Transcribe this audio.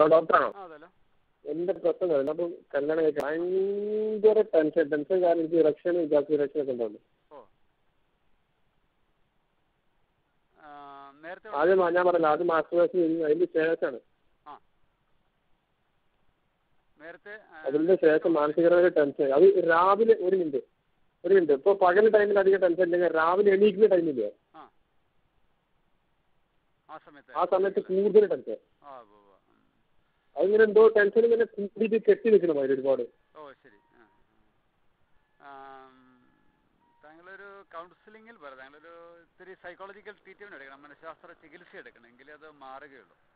Hello ഡോക്ടറാണോ ആ അതല്ലോ എന്റെ പ്രശ്നം കഴിഞ്ഞു അപ്പം കല്യാണം കഴിക്കാൻ ഭയങ്കര ടെൻഷൻ ടെൻഷൻ കാരണം എനിക്ക് ഇറക്ഷൻ വിചാരിച്ച ഇറക്ഷൻ ഒക്കെ ഉണ്ടാവും ഓ ആ, നേരത്തെ ആദ്യം ഞാൻ പറഞ്ഞില്ല ആദ്യം മാസ്റ്റർ അതിന്റെ ശേഷമാണ് ആ നേരത്തെ ആ, അതിന്റെ ശേഷം മാനസികമായ ടെൻഷൻ അത് രാവിലെ ഒരു മിനിറ്റ് ഒരു മിനിറ്റ് ഇപ്പൊ പകൽ ടൈമിൽ അധികം ടെൻഷൻ ഇല്ലെങ്കിൽ രാവിലെ എണീക്കുന്ന ടൈമില്ലേ ആ ആ സമയത്ത് ആ സമയത്ത് കൂടുതൽ ടെൻഷൻ ആ ഉവ്വ് ഉവ്വ്. ഉം. അതിങ്ങനെ എന്തോ ടെൻഷൻ ഇങ്ങനെ കൂടിയിട്ട് കെട്ടി നിൽക്കണം അതിൽ ഒരുപാട് ഓ ശരി ആ ആ. ആം, താങ്കളൊരു കൗൺസിലിങ്ങിൽ പറ താങ്കളൊരു ഇത്തിരി സൈക്കോളജിക്കൽ ട്രീറ്റ്മെൻറ്റ് എടുക്കണം മനഃശാസ്ത്ര ചികിത്സ എടുക്കണം എങ്കിലേ അത് മാറുകയുള്ളൂ